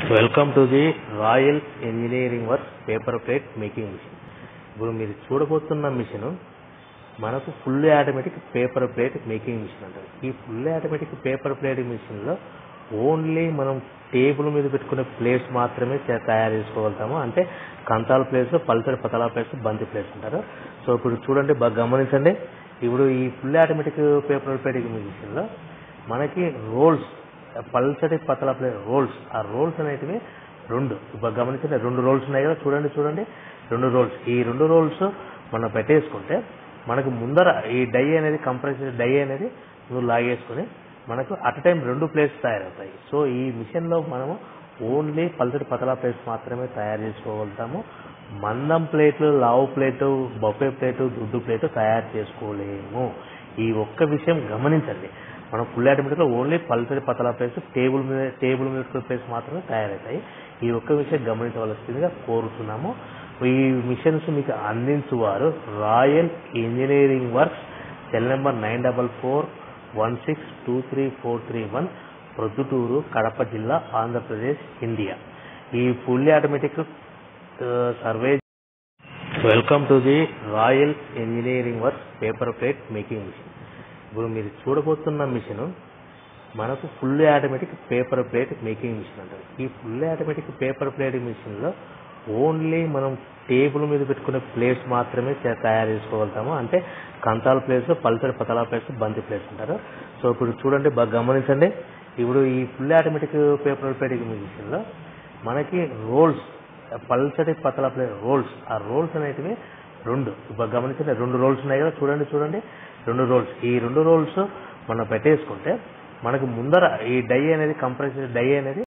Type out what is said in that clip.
welcome to the royal engineering work paper plate making machine ఇప్పుడు మీరు చూడబోతున్న machine మనకు full automatic paper plate making machine అంటారు ఈ ఫుల్ ఆటోమేటిక్ పేపర్ ప్లేట్ మిషన్లో ఓన్లీ మనం టేబుల్ మీద పెట్టుకునే ప్లేట్స్ మాత్రమే చే- తయారు చేసుకోగలుగుతాము అంటే కంతాల ప్లేట్స్ పల్సర్ పతలా ప్లేట్స్ బంతి ప్లేట్స్ అంటారు సో ఇప్పుడు చూడండి బాగా గమనించండి ఇప్పుడు ఈ ఫుల్ ఆటోమేటిక్ పేపర్ ప్లేట్ మిషన్లో మనకి రోల్స్ పల్సటి పతల ప్లే రోల్స్ ఆ రోల్స్ అనేటివి రెండు ఇప్పుడు గమనించండి రెండు రోల్స్ ఉన్నాయి కదా చూడండి చూడండి రెండు రోల్స్ ఈ రెండు రోల్స్ మనం పెట్టేసుకుంటే మనకు ముందర ఈ డై అనేది కంప్రెసర్ డై అనేది నువ్వు లాగేసుకుని మనకు అట్ టైం రెండు ప్లేట్స్ తయారవుతాయి సో ఈ మిషన్లో మనము ఓన్లీ పల్సటి పతలా ప్లేట్స్ మాత్రమే తయారు చేసుకోగలుగుతాము మందం ప్లేట్లు లావు ప్లేటు బొఫే ప్లేటు దుడ్డు ప్లేటు తయారు చేసుకోలేము ఈ ఒక్క విషయం గమనించండి మనం ఫుల్ ఆటోమేటిక్లో ఓన్లీ పల్సరి పతలా ప్లేస్ టేబుల్ మీద టేబుల్ మీద ప్లేస్ మాత్రమే తయారవుతాయి ఈ ఒక్క విషయం గమనించవలసిందిగా కోరుతున్నాము ఈ మిషన్స్ మీకు అందించువారు royal engineering works cell number nine double four one six two three four three one Proddatur Kadapa జిల్లా ఆంధ్రప్రదేశ్ ఇండియా ఈ ఫుల్లీ ఆటోమేటిక్ సర్వే welcome to the royal engineering work paper plate making machine ఇప్పుడు మీరు చూడబోతున్న మిషన్ మనకు full automatic paper plate making machine అంటారు ఈ full automatic paper plate మిషన్లో ఓన్లీ మనం టేబుల్ మీద పెట్టుకునే ప్లేట్స్ మాత్రమే చే- తయారు చేసుకోగలుగుతాము అంటే కంతాల ప్లేట్స్ పల్సర్ పతలా ప్లేట్స్ బంతి ప్లేట్స్ అంటారు సో ఇప్పుడు చూడండి బాగా గమనించండి ఇప్పుడు ఈ ఫుల్ ఆటోమేటిక్ పేపర్ ప్లేట్ మిషన్లో మనకి రోల్స్ పల్సటి పతల ప్లే రోల్స్ ఆ రోల్స్ అనేటివి రెండు ఇప్పుడు గమనించండి రెండు రోల్స్ ఉన్నాయి కదా చూడండి చూడండి రెండు రోల్స్ ఈ రెండు రోల్స్ మనం పెట్టేసుకుంటే మనకు ముందర ఈ డై అనేది కంప్రెసర్ డై అనేది